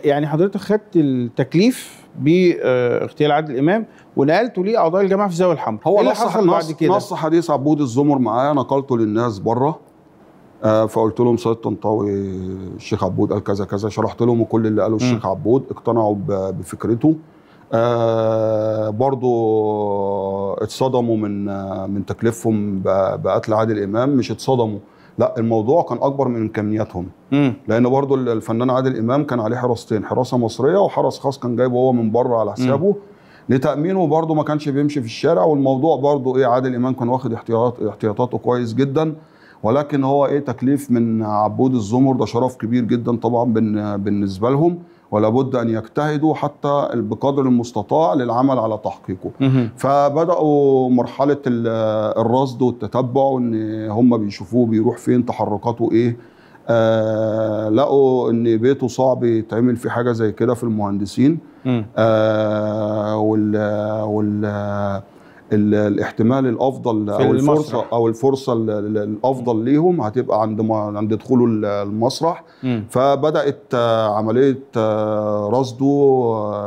يعني حضرتك خدت التكليف باغتيال عادل امام ونقلته لاعضاء الجماعه في الزاويه الحمراء هو إيه اللي نص حصل بعد نص, كده نص حديث عبود الزمر معايا نقلته للناس بره آه فقلت لهم سيد طنطاوي الشيخ عبود قال كذا كذا شرحت لهم كل اللي قاله الشيخ عبود اقتنعوا ب- بفكرته آه برضو اتصدموا من آه من تكليفهم ب- بقتل عادل امام مش اتصدموا لا الموضوع كان اكبر من امكانياتهم مم. لان برضو الفنان عادل امام كان عليه حراستين حراسه مصريه وحرس خاص كان جايبه هو من بره على حسابه لتامينه برضو ما كانش بيمشي في الشارع والموضوع برضو ايه عادل امام كان واخد احتياط احتياطاته كويس جدا ولكن هو ايه تكليف من عبود الزمر ده شرف كبير جدا طبعا بن- بالنسبه لهم ولا بد ان يجتهدوا حتى بقدر المستطاع للعمل على تحقيقه مهم. فبداوا مرحله ال- الرصد والتتبع وان هم بيشوفوه بيروح فين تحركاته ايه آه لقوا ان بيته صعب يتعمل فيه حاجه زي كده في المهندسين مم. آه وال وال ال- الاحتمال الافضل في او المسرح. الفرصه او الفرصه ال- ال- الافضل ليهم هتبقى عند ما عند دخوله ال- المسرح مم. فبدات آه، عمليه آه، رصده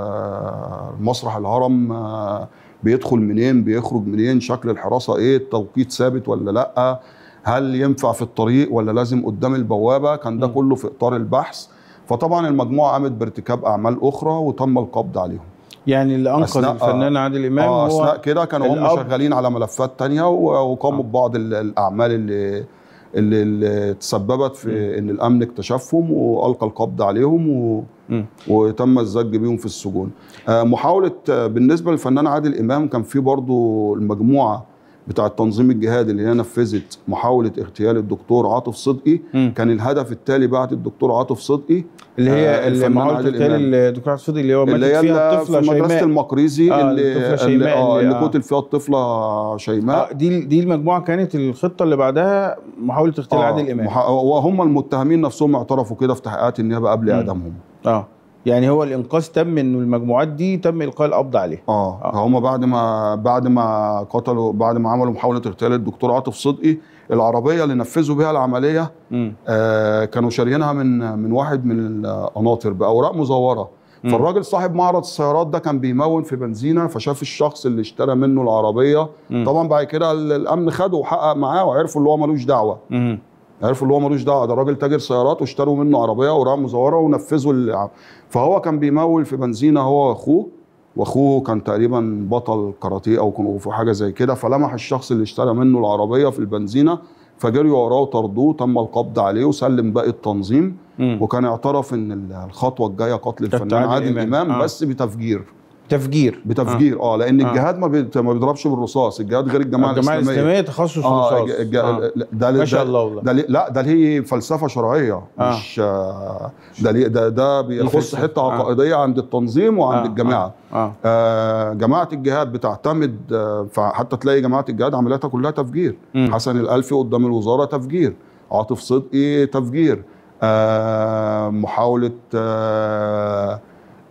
آه، مسرح الهرم آه، بيدخل منين بيخرج منين شكل الحراسه ايه التوقيت ثابت ولا لا هل ينفع في الطريق ولا لازم قدام البوابه كان ده مم. كله في اطار البحث فطبعا المجموعه قامت بارتكاب اعمال اخرى وتم القبض عليهم يعني اللي انقذ أثناء- الفنان عادل امام اه هو اثناء كده كانوا هم الأب. شغالين على ملفات تانية و- وقاموا آه. ببعض ال- الاعمال اللي اللي, اللي تسببت في ان الامن اكتشفهم والقى القبض عليهم و... مم. وتم الزج بيهم في السجون آه، محاوله آه، بالنسبه للفنان عادل امام كان في برضو المجموعه بتاع التنظيم الجهادي اللي هي نفذت محاوله اغتيال الدكتور عاطف صدقي مم. كان الهدف التالي بعد الدكتور عاطف صدقي اللي آه، هي اللي الفنان معاول عادل تغتال إمام. الدكتور عبد الصديق اللي هو اللي ماتت هي فيها اللي الطفله في مدرسه شيماء المقريزي آه، اللي الطفلة اللي, شيماء آه اللي- اللي آه. قتل فيها الطفله شيماء اه دي دي المجموعه كانت الخطه اللي بعدها محاوله اغتيال آه، عادل امام مح- وهم المتهمين نفسهم اعترفوا كده في تحقيقات النيابه قبل مم. اعدامهم اه يعني هو الانقاذ تم انه المجموعات دي تم القاء القبض عليها اه, آه. هم بعد ما بعد ما قتلوا بعد ما عملوا محاوله اغتيال الدكتور عاطف صدقي العربيه اللي نفذوا بيها العمليه مم. آه كانوا شاريينها من من واحد من القناطر باوراق مزوره مم. فالراجل صاحب معرض السيارات ده كان بيمون في بنزينه فشاف الشخص اللي اشترى منه العربيه مم. طبعا بعد كده ال- الامن خده وحقق معاه وعرفوا اللي هو ملوش دعوه مم. عرفوا اللي هو ملوش دعوه ده راجل تاجر سيارات واشتروا منه عربيه اوراق مزوره ونفذوا الع- فهو كان بيمول في بنزينه هو واخوه واخوه كان تقريبا بطل كاراتيه او كونغ فو حاجه زي كده فلمح الشخص اللي اشترى منه العربيه في البنزينه فجريوا وراه وطردوه تم القبض عليه وسلم باقي التنظيم مم. وكان اعترف ان ال- الخطوه الجايه قتل الفنان عادل عادل إمام. امام آه. بس بتفجير تفجير بتفجير اه, لان آه. الجهاد ما بيت- ما بيضربش بالرصاص الجهاد غير الجماعه, الجماعه الاسلاميه تخصص اه رصاص الج- الج- آه. ده ما شاء ده- الله والله ده ليه- لا ده ليه فلسفه شرعيه آه. مش آه، ده ليه ده ده بيخص الفلسفة. حته آه. عقائديه عند التنظيم وعند آه، الجماعه اه آه جماعه الجهاد بتعتمد آه فحتى تلاقي جماعه الجهاد عملياتها كلها تفجير مم. حسن الالفي قدام الوزاره تفجير عاطف صدقي تفجير آه محاوله آه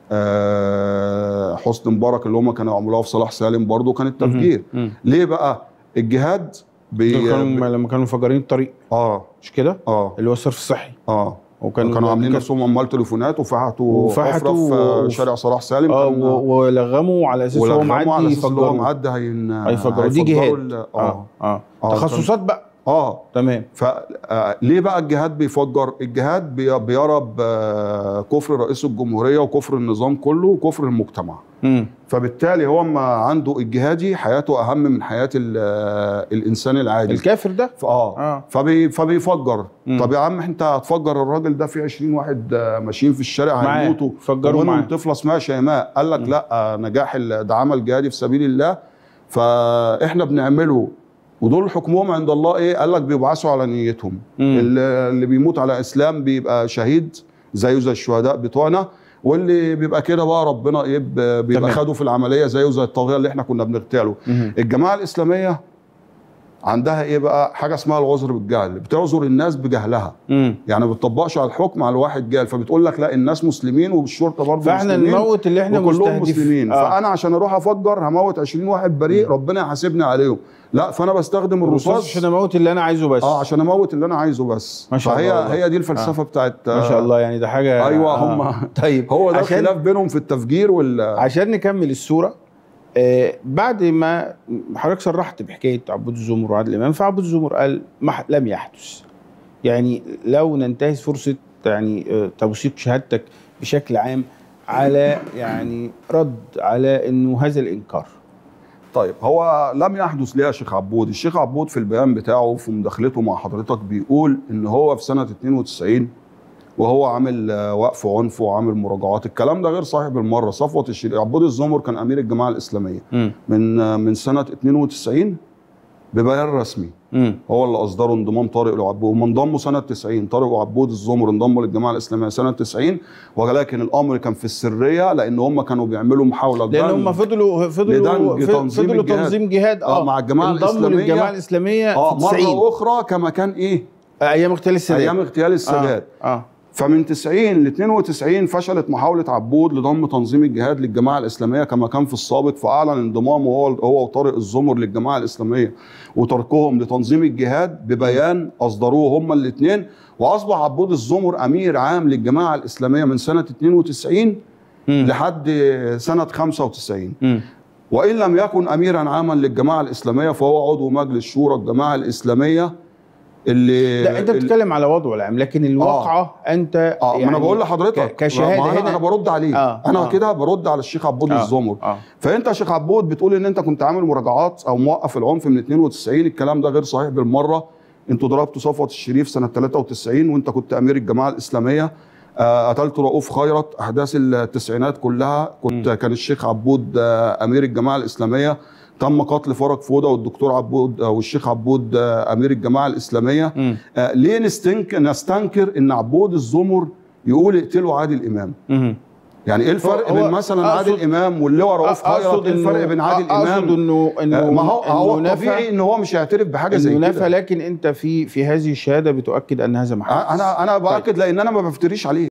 آه حسني مبارك اللي هم كانوا عملوها في صلاح سالم برضو كانت تفجير مم. ليه بقى الجهاد بي دول كانوا لما كانوا مفجرين الطريق اه مش كده اه اللي هو الصرف الصحي اه وكان كانوا عاملين كان- نفسهم عمال تليفونات وفحتوا وفحتوا حفره في و- شارع صلاح سالم اه كان- و- ولغموا على اساس هو ولغموا معدي على اساس إن هو يفجروا معدي هين هيفجروا دي هيفجروا جهاد ال- اه اه اه آه، تخصصات بقى اه تمام فليه بقى الجهاد بيفجر؟ الجهاد بي- بيرى بكفر رئيس الجمهوريه وكفر النظام كله وكفر المجتمع. مم. فبالتالي هو ما عنده الجهادي حياته اهم من حياه ال- الانسان العادي. الكافر ده اه اه فبي فبيفجر مم. طب يا عم انت هتفجر الراجل ده في 20 واحد آه، ماشيين في الشارع معاه. هيموتوا فجروا ومنهم معاه. طفله اسمها شيماء قال لك مم. لا آه، نجاح ال- ده عمل جهادي في سبيل الله فاحنا بنعمله ودول حكمهم عند الله ايه قال لك بيبعثوا على نيتهم مم. اللي اللي بيموت على اسلام بيبقى شهيد زيه زي الشهداء بتوعنا واللي بيبقى كده بقى ربنا ايه ب- بيبقى تمام. خده في العمليه زيه زي الطاغيه اللي احنا كنا بنغتاله مم. الجماعه الاسلاميه عندها ايه بقى حاجه اسمها العذر بالجهل بتعذر الناس بجهلها امم يعني ما بتطبقش على الحكم على الواحد جاهل فبتقول لك لا الناس مسلمين والشرطه برضه فاحنا مسلمين نموت اللي احنا وكلهم مستهدف مسلمين آه. فانا عشان اروح افجر هموت 20 واحد بريء ربنا يحاسبني عليهم لا فانا بستخدم الرصاص الرصاص عشان اموت اللي انا عايزه بس اه عشان اموت اللي انا عايزه بس ما شاء فهي الله والله. هي دي الفلسفه بتاعت ما شاء الله يعني ده حاجه ايوه آه. هم طيب هو ده عشان الخلاف بينهم في التفجير وال عشان نكمل الصوره آه بعد ما حضرتك صرحت بحكايه عبود الزمر وعادل امام فعبود الزمر قال ما ح- لم يحدث يعني لو ننتهز فرصه يعني آه توثيق شهادتك بشكل عام على يعني رد على انه هذا الانكار طيب هو لم يحدث ليه يا شيخ عبود الشيخ عبود في البيان بتاعه في مداخلته مع حضرتك بيقول ان هو في سنه 92 وهو عامل آه، وقف عنف وعامل مراجعات الكلام ده غير صحيح بالمره صفوه الشريف عبود الزمر كان امير الجماعه الاسلاميه امم من آه، من سنه 92 ببيان رسمي امم هو اللي اصدره انضمام طارق وعبود هم انضموا سنه 90 طارق وعبود الزمر انضموا للجماعه الاسلاميه سنه 90 ولكن الامر كان في السريه لان هم كانوا بيعملوا محاوله لان هم دمج. فضلوا فضلوا لدمج ف- تنظيم فضلوا الجهاد. تنظيم جهاد آه، مع الجماعة انضموا الإسلامية. للجماعه الاسلاميه اه في 90 مره اخرى كما كان ايه ايام اغتيال السادات ايام اغتيال السادات اه, آه. فمن 90 ل 92 فشلت محاوله عبود لضم تنظيم الجهاد للجماعه الاسلاميه كما كان في السابق فاعلن انضمامه هو هو وطارق الزمر للجماعه الاسلاميه وتركهم لتنظيم الجهاد ببيان اصدروه هما الاثنين واصبح عبود الزمر امير عام للجماعه الاسلاميه من سنه 92 مم. لحد سنه 95 مم. وان لم يكن اميرا عاما للجماعه الاسلاميه فهو عضو مجلس شورى الجماعه الاسلاميه اللي لا انت اللي- بتتكلم على وضعه العام لكن الواقعه انت اه ما انا بقول لحضرتك ك- كشهاده ما أنا, هنا انا برد عليه آه، انا آه. كده برد على الشيخ عبود آه، الزمر اه فانت يا شيخ عبود بتقول ان انت كنت عامل مراجعات او موقف العنف من 92 الكلام ده غير صحيح بالمره انتوا ضربتوا صفوه الشريف سنه 93 وانت كنت امير الجماعه الاسلاميه آه، قتلت رؤوف خيرت احداث التسعينات كلها كنت كان الشيخ عبود آه، امير الجماعه الاسلاميه تم قتل فرج فوده والدكتور عبود آه، والشيخ عبود آه، امير الجماعه الاسلاميه مم. آه، ليه نستنكر نستنكر ان عبود الزمر يقول اقتلوا عادل امام مم. يعني ايه الفرق هو- بين مثلا أقصد- عادل امام واللواء رؤوف خيرت ايه الفرق بين عادل اقصد امام انه انه آه، ما هو هو إنه طبيعي ان هو مش هيعترف بحاجه زي انه نفى كده لكن انت في في هذه الشهاده بتؤكد ان هذا ما حدث انا انا باكد لان انا ما بفتريش عليه